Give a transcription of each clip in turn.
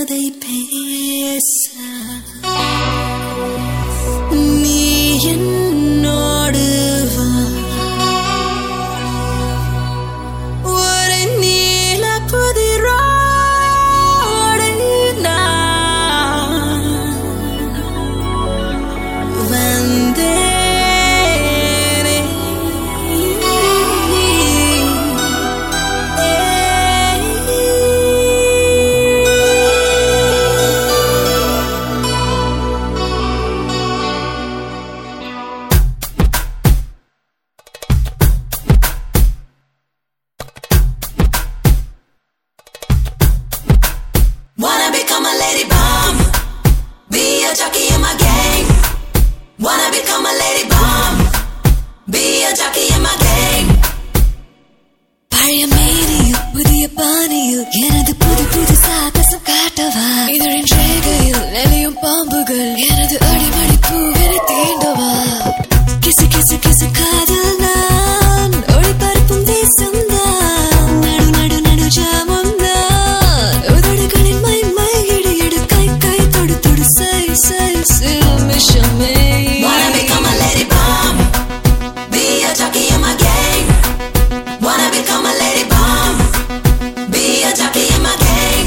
கதை பேச நீ என்னோடு வா ஒரு நீல புதிரோடு நான் வந்தேனே. Wanna become a lady bomb, be a jockey in my game. Wanna become a lady bomb, be a jockey in my game. பழைய மேனியில் புதிய பாணியில் எனது புது புது சாகசம் காட்டவா இதழின் ரேகையில் நெளியும் பாம்புகள் எனது அடிமடி பூவினை தீண்டவா கிசு கிசு கிசு காதல் நான் ஒளிபரப்பும் தேசம் தான் நடு நடு நடு ஜாமம் தான் உதடுகளின் மை மை இடு இடு கை கை தொடு தொடு சை சை சிலுமிஷமே Wanna become a lady bomb, be a jockey in my game. Wanna become a lady bomb, be a jockey in my game.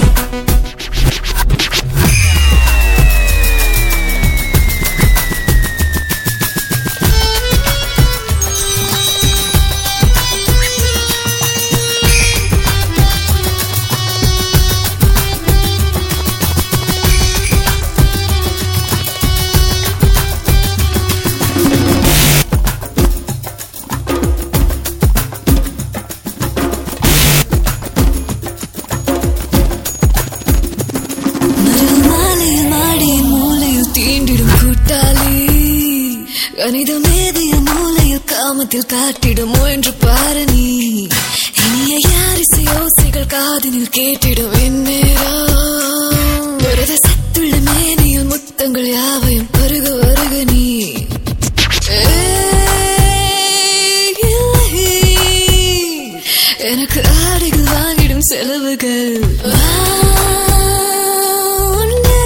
மருள் மாலையில் மாடியின் மூலையில் தீண்டிடும் கூட்டாளி கணித மேதையில் மூலையில் காமத்தில் காட்டிடும் முயன்று பாரு நீ இனிய யாரிசை ஓசைகள் காதினில் கேட்டிடும் இந்நேரம் புரத சத்துள்ள மேனியில் முத்தங்கள் யாவையும் பருக வருக நீ ஏய், இல்லை. எனக்கு ஆடைகள் வாங்கிடும் செலவுகள் வான்னு.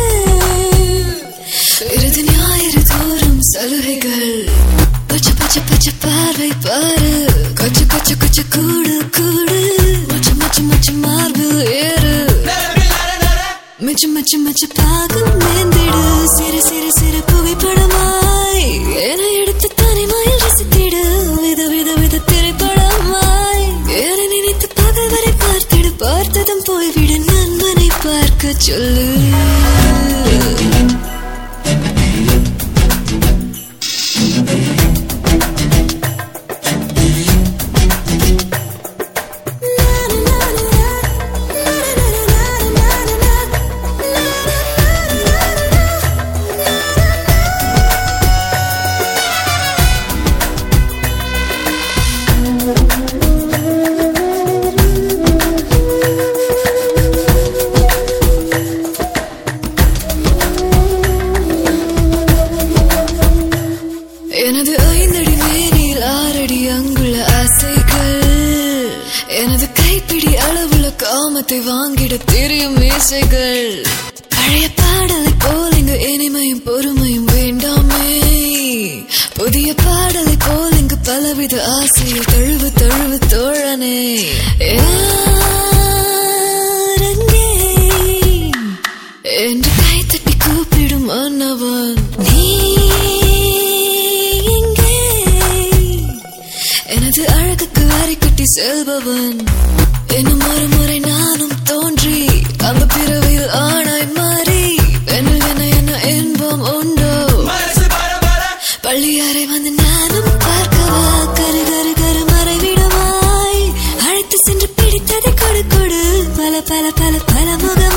இறுதி ஞாயிறு தோறும் சலுகைகள் பச்சை பச்சை பச்சை பார்வை பாரு கொச்சு கொச்சு கொச்சு கூடு கூடு மச்சு மச்சு மச்சு மார்பில் ஏறு மிச்சு மிச்சு மிச்சு பாகம் நேர்ந்திடு சிறு சிறு சிறு புகைப்படமாய் என எடுத்து தனிமையில் ரசித்திடு வித வித வித திரைப்படமாய் என நினைத்து பகல் வரை பார்த்திடு பார்த்ததும் போய்விடு நண்பனை பார்க்க சொல்லு எனது ஐந்தடி மேனில் ஆறடி அங்குள்ள ஆசைகள் எனது கைப்பிடி அளவுள்ள காமத்தை வாங்கிட தெரியும் மீசைகள் பழைய பாடலை போல் இங்கு இனிமையும் பொறுமையும் வேண்டாமே புதிய பாடலை போல் இங்கு பலவித ஆசையில் தழுவு தழுவு தோழனே யாரங்கே என்று கை தட்டி கூப்பிடும் மன்னவன் நீ எங்கே எனது அழகுக்கு வரை கட்டி செல்பவன் இன்னும் ஒரு முறை நானும் தோன்றி அந்த பிறவியில் ஆணாய் மாறி பெண்ணில் என்ன என்ன இன்பம் உண்டோ பள்ளியாரை வந்து நானும் பார்க்கவா கரு கரு கரு மறைவிடமாய் அழைத்து சென்று பிடித்ததை கொடு கொடு பல பல பல பல முகம்